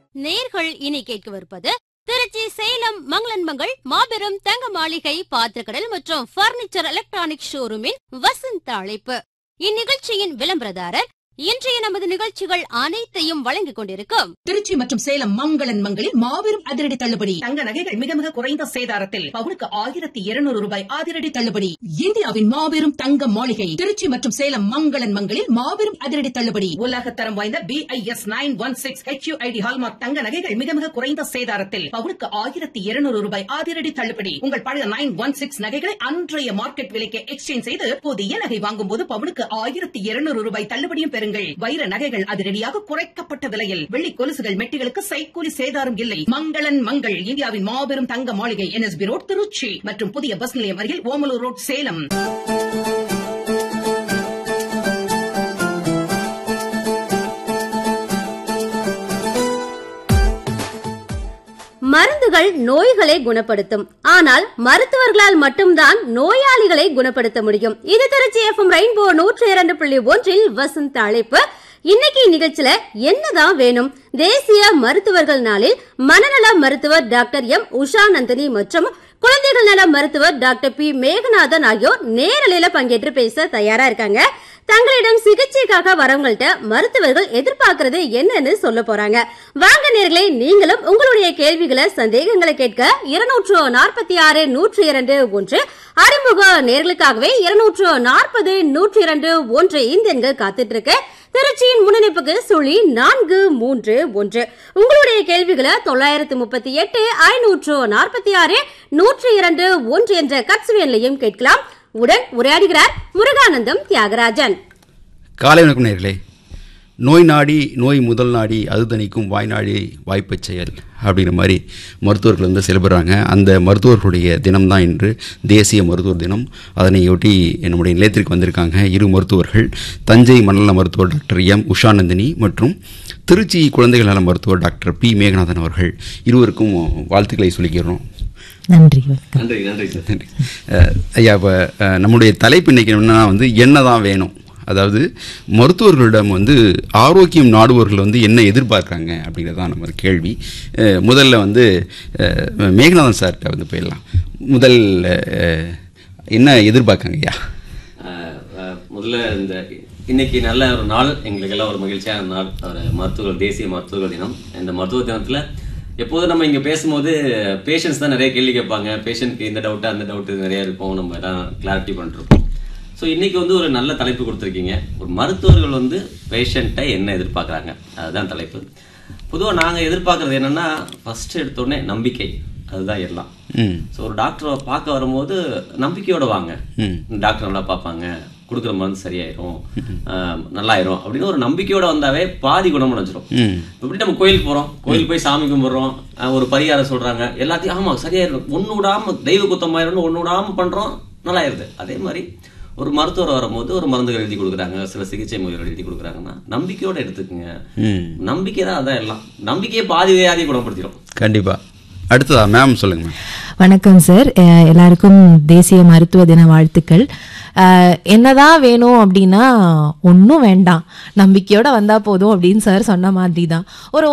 நேர்கள் இனி கேட்கவிருப்பது திருச்சி சேலம் மங்களன்மங்கள் மாபெரும் தங்க மாளிகை பாத்திரக்கடல் மற்றும் பர்னிச்சர் எலக்ட்ரானிக் ஷோரூமின் வசந்த அழைப்பு இந்நிகழ்ச்சியின் விளம்பரதாரர் இன்றைய நமது நிகழ்ச்சிகள் அனைத்தையும் வழங்கிக் கொண்டிருக்கும் திருச்சி மற்றும் சேலம் மங்களன் மங்களில் மாபெரும் அதிரடி தள்ளுபடி தங்க நகைகள் மிக மிக குறைந்த சேதாரத்தில் பவுனுக்கு ஆயிரத்தி இருநூறு ரூபாய் அதிரடி தள்ளுபடி இந்தியாவின் மாபெரும் தங்க மாளிகை திருச்சி மற்றும் சேலம் மங்களன் மங்களில் மாபெரும் அதிரடி தள்ளுபடி உலக தரம் வாய்ந்த B I S nine one six H ID hallmark தங்க நகைகள் மிக மிக குறைந்த சேதாரத்தில் பவுனுக்கு ஆயிரத்தி இருநூறு ரூபாய் அதிரடி தள்ளுபடி உங்கள் பழைய நைன் ஒன் சிக்ஸ் நகைகளை அன்றைய மார்க்கெட் விலைக்கு எக்ஸ்சேஞ்ச் செய்து புதிய நகை வாங்கும் போது பவுனுக்கு ஆயிரத்தி இருநூறு ரூபாய் தள்ளுபடியும் பெறுங்கள் வைர நகைகள் அதிரடியாக குறைக்கப்பட்ட விலையில் வெள்ளி கொலுசுகள் மெட்டிகளுக்கு சைக்கூலி சேதாரம் இல்லை மங்களன் மங்கள் இந்தியாவின் மாபெரும் தங்க மாளிகை என்எஸ்பி ரோட் திருச்சி மற்றும் புதிய பஸ் நிலையம் அருகில் ஓமலூர் ரோட் சேலம் மருந்துகள் நோய்களை குணப்படுத்தும் ஆனால் மருத்துவர்களால் மட்டும்தான் நோயாளிகளை குணப்படுத்த முடியும் இது திருச்சி எஃப்எம் ரெயின்போ நூற்றி இரண்டு புள்ளி ஒன்றில் வசந்த அழைப்பு இன்னைக்கு நிகழ்ச்சியில என்னதான் வேணும் தேசிய மருத்துவர்கள் நாளில் மனநல மருத்துவர் டாக்டர் எம் உஷா நந்தினி மற்றும் குழந்தைகள் நல மருத்துவர் டாக்டர் பி மேகநாதன் ஆகியோர் நேரலையில பங்கேற்று பேச தயாரா இருக்காங்க தங்களிடம் சிகிச்சைக்காக வரவங்கள்ட்ட மருத்துவர்கள் எதிர்பார்க்கறது என்னன்னு சொல்ல போறாங்க வாங்க நேர்களே நீங்களும் உங்களுடைய கேள்விகளை சந்தேகங்களை கேட்க இருநூற்று நாற்பத்தி ஆறு நூற்றி இரண்டு ஒன்று அறிமுக நேர்களுக்காகவே இருநூற்று நாற்பது நூற்றி இரண்டு ஒன்று இந்த எண்கள் காத்துட்டு இருக்கு திருச்சியின் முன்னணிப்புக்கு சுழி நான்கு மூன்று ஒன்று உங்களுடைய கேள்விகளை தொள்ளாயிரத்து முப்பத்தி எட்டு ஐநூற்று நாற்பத்தி ஆறு நூற்றி இரண்டு ஒன்று என்ற கட்சுவேலையும் கேட்கலாம் உடன் உரையாடுகிறார் முருகானந்தம் தியாகராஜன் காலை வணக்கம் நேர்களே நோய் நாடி நோய் முதல் நாடி அது தணிக்கும் வாய் நாடி வாய்ப்பச் செயல் அப்படிங்கிற மாதிரி மருத்துவர்கள் வந்து செயல்படுறாங்க அந்த மருத்துவர்களுடைய தினம்தான் இன்று தேசிய மருத்துவர் தினம் அதனையொட்டி நம்முடைய நிலையத்திற்கு வந்திருக்காங்க இரு மருத்துவர்கள் தஞ்சை மண்டல மருத்துவர் டாக்டர் எம் உஷாநந்தினி மற்றும் திருச்சி குழந்தைகள் நல மருத்துவர் டாக்டர் பி மேகநாதன் அவர்கள் இருவருக்கும் வாழ்த்துக்களை சொல்லிக்கிறோம் நன்றி வணக்கம் நன்றி நன்றி சார் நன்றி அஹ், ஐயா இப்போ நம்முடைய தலைப்பு இன்னைக்கு என்னன்னா வந்து என்ன தான் வேணும் அதாவது மருத்துவர்களிடம் வந்து ஆரோக்கியம் நாடுபவர்கள் வந்து என்ன எதிர்பார்க்குறாங்க அப்படிங்கிறது தான் நம்ம கேள்வி அஹ், முதல்ல வந்து அஹ், மேகநாதன் சார்கிட்ட வந்து போயிடலாம் முதல் அஹ், என்ன எதிர்பார்க்காங்க ஐயா அஹ், அஹ், முதல்ல இந்த இன்னைக்கு நல்ல ஒரு நாள் எங்களுக்கு எல்லாம் ஒரு மகிழ்ச்சியான நாள் ஒரு மருத்துவர்கள் தேசிய மருத்துவர்கள் தினம் இந்த மருத்துவ தினத்துல எப்போதும் நம்ம இங்க பேசும்போது பேஷண்ட்ஸ் தான் நிறைய கேள்வி கேட்பாங்க பேஷண்ட்க்கு இந்த டவுட் அந்த டவுட் நிறைய இருக்கும் நம்ம எல்லாம் கிளாரிட்டி பண்ணிருப்போம் ஸோ இன்னைக்கு வந்து ஒரு நல்ல தலைப்பு கொடுத்துருக்கீங்க ஒரு மருத்துவர்கள் வந்து பேஷண்ட்டை என்ன எதிர்பார்க்குறாங்க அதுதான் தலைப்பு பொதுவாக நாங்கள் எதிர்பார்க்கறது என்னன்னா ஃபர்ஸ்ட் எடுத்தோடனே நம்பிக்கை அதுதான் எல்லாம் ம் ஸோ ஒரு டாக்டரை பார்க்க வரும்போது நம்பிக்கையோட வாங்க ம். டாக்டர் நல்லா பார்ப்பாங்க கொடுக்குற மருந்து சரியாயிரும் ஆஹ் நல்லாயிரும் அப்படின்னு ஒரு நம்பிக்கையோட வந்தாவே பாதி குணமடைஞ்சிரும் ம் இப்படி நம்ம கோயிலுக்கு போறோம் கோயில் போய் சாமி கும்பிடுறோம் ஆஹ் ஒரு பரிகாரம் சொல்றாங்க எல்லாத்தையும் ஆமா சரியாயிரும் ஒண்ணு விடாம தெய்வ குத்தமாயிரும் ஒண்ணு விடாம பண்றோம் நல்லாயிருது அதே மாதிரி ஒரு மருத்துவர் வரும்போது ஒரு மருந்துகள் எழுதி கொடுக்குறாங்க சில சிகிச்சை முறைகள் எழுதி கொடுக்குறாங்கன்னா நம்பிக்கையோட எடுத்துக்கங்க ம் நம்பிக்கை தான் அதான் எல்லாம் நம்பிக்கையே பாதி வியாதியை குணப்படுத்திடும் கண்டிப்பாக அடுத்ததா மேம் சொல்லுங்க மேம் வணக்கம் சார் அஹ் எல்லாருக்கும் தேசிய மருத்துவ தின வாழ்த்துக்கள் அஹ் என்னதான் வேணும் அப்படின்னா ஒன்றும் வேண்டாம் நம்பிக்கையோட வந்தா போதும் அப்படின்னு சார் சொன்ன மாதிரி தான் ஒரு